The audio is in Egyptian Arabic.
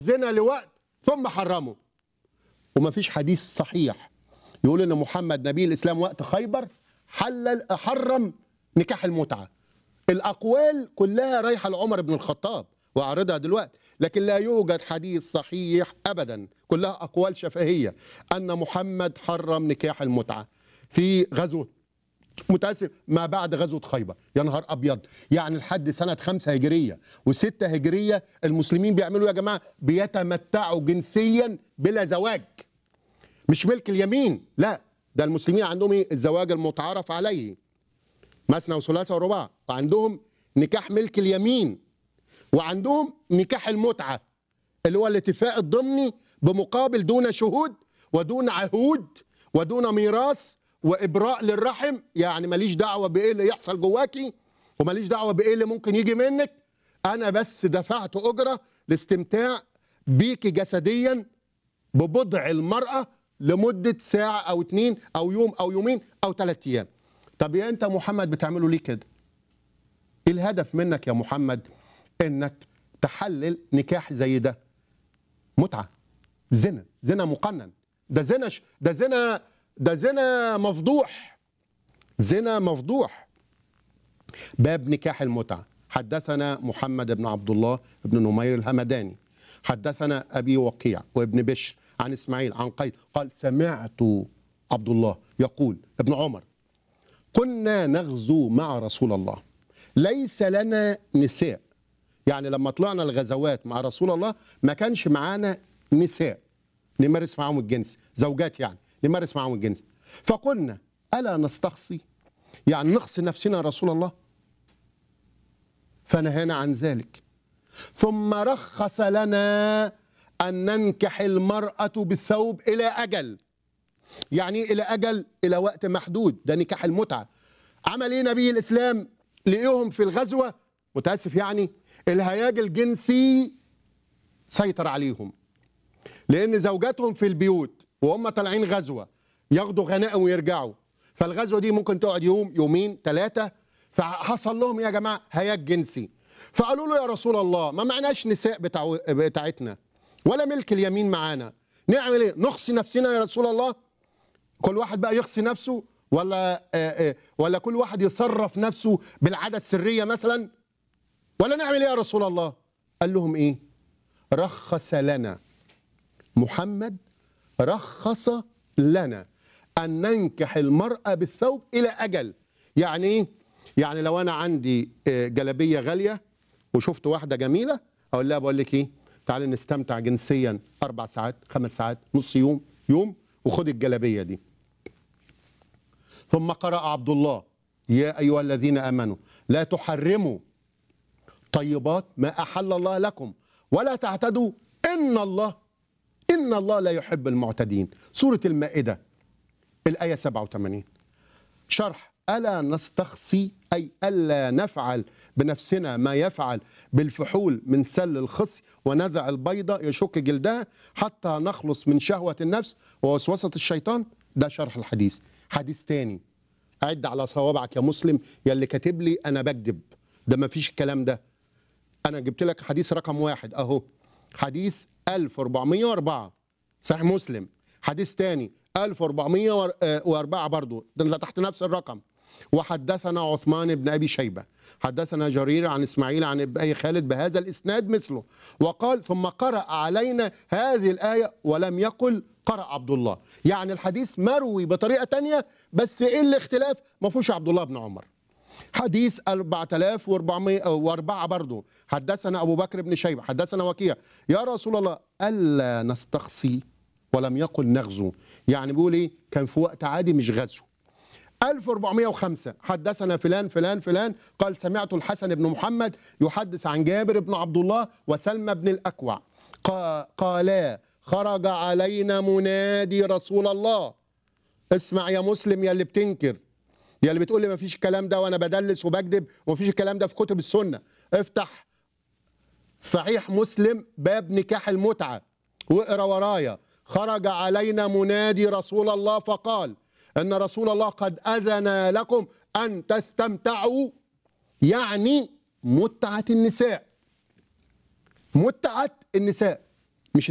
زنا لوقت ثم حرمه وما فيش حديث صحيح يقول ان محمد نبي الاسلام وقت خيبر حلل حرم نكاح المتعه الاقوال كلها رايحه لعمر بن الخطاب واعرضها دلوقتي لكن لا يوجد حديث صحيح ابدا كلها اقوال شفهيه ان محمد حرم نكاح المتعه في غزوه متاسف ما بعد غزوه خيبر يا نهار ابيض يعني لحد سنه خمسة هجريه وستة هجريه المسلمين بيعملوا يا جماعه بيتمتعوا جنسيا بلا زواج مش ملك اليمين لا ده المسلمين عندهم ايه الزواج المتعارف عليه مثنى وثلاثة ورباع وعندهم نكاح ملك اليمين وعندهم نكاح المتعة اللي هو الاتفاق الضمني بمقابل دون شهود ودون عهود ودون ميراث وإبراء للرحم يعني ماليش دعوة بإيه اللي يحصل جواكي وماليش دعوة بإيه اللي ممكن يجي منك أنا بس دفعت أجرة لاستمتاع بيكي جسديا ببضع المرأة لمدة ساعة أو اتنين أو يوم أو يومين أو ثلاثة أيام طب يا أنت محمد بتعمله ليه كده إيه الهدف منك يا محمد إنك تحلل نكاح زي ده متعة زنا زنا مقنن ده زنا ش... ده زنا ده زنا مفضوح زنا مفضوح باب نكاح المتعة حدثنا محمد بن عبد الله بن نمير الهمداني حدثنا أبي وقيع وابن بشر عن إسماعيل عن قيد قال سمعت عبد الله يقول ابن عمر كنا نغزو مع رسول الله ليس لنا نساء يعني لما طلعنا الغزوات مع رسول الله ما كانش معانا نساء نمارس معاهم الجنس زوجات يعني نمارس معاهم الجنس فقلنا ألا نستخصي يعني نخصي نفسنا يا رسول الله فنهانا عن ذلك ثم رخص لنا أن ننكح المرأة بالثوب إلى أجل يعني إيه إلى أجل إلى وقت محدود ده نكاح المتعة عمل إيه نبي الإسلام لقيهم في الغزوة متأسف يعني الهياج الجنسي سيطر عليهم لأن زوجاتهم في البيوت وهم طالعين غزوة ياخدوا غنائم ويرجعوا فالغزوة دي ممكن تقعد يوم يومين ثلاثة فحصل لهم يا جماعة هياج جنسي فقالوا له يا رسول الله ما معناش نساء بتاع بتاعتنا ولا ملك اليمين معانا نعمل ايه نخصي نفسنا يا رسول الله كل واحد بقى يخصي نفسه ولا آآ آآ ولا كل واحد يصرف نفسه بالعادة السرية مثلا ولا نعمل ايه يا رسول الله قال لهم ايه رخص لنا محمد رخص لنا ان ننكح المرأة بالثوب الى اجل يعني ايه يعني لو انا عندي جلابية غالية وشفت واحدة جميلة اقول لها بقول لك ايه تعالي نستمتع جنسيا اربع ساعات خمس ساعات نص يوم يوم وخد الجلابية دي ثم قرأ عبد الله يا أيها الذين آمنوا لا تحرموا طيبات ما أحل الله لكم ولا تعتدوا إن الله إن الله لا يحب المعتدين سورة المائدة الآية 87 شرح ألا نستخصي أي ألا نفعل بنفسنا ما يفعل بالفحول من سل الخصي ونزع البيضة يشك جلدها حتى نخلص من شهوة النفس ووسوسة الشيطان ده شرح الحديث حديث تاني عد على صوابعك يا مسلم يا اللي كاتب لي أنا بكذب ده ما فيش الكلام ده أنا جبت لك حديث رقم واحد أهو حديث 1404 صحيح مسلم حديث تاني 1404 برضو ده تحت نفس الرقم وحدثنا عثمان بن ابي شيبه حدثنا جرير عن اسماعيل عن ابي خالد بهذا الاسناد مثله وقال ثم قرأ علينا هذه الايه ولم يقل قرأ عبد الله يعني الحديث مروي بطريقه تانية بس ايه الاختلاف ما فيهوش عبد الله بن عمر حديث 4404 برضه حدثنا ابو بكر بن شيبه حدثنا وكيع يا رسول الله الا نستقصي ولم يقل نغزو يعني بيقول ايه كان في وقت عادي مش غزو 1405 حدثنا فلان فلان فلان قال سمعت الحسن بن محمد يحدث عن جابر بن عبد الله وسلمى بن الأكوع قالا خرج علينا منادي رسول الله اسمع يا مسلم يا اللي بتنكر يا اللي بتقول لي ما فيش الكلام ده وانا بدلس وبكذب وما فيش الكلام ده في كتب السنة افتح صحيح مسلم باب نكاح المتعة واقرا ورايا خرج علينا منادي رسول الله فقال ان رسول الله قد اذن لكم ان تستمتعوا يعني متعه النساء متعه النساء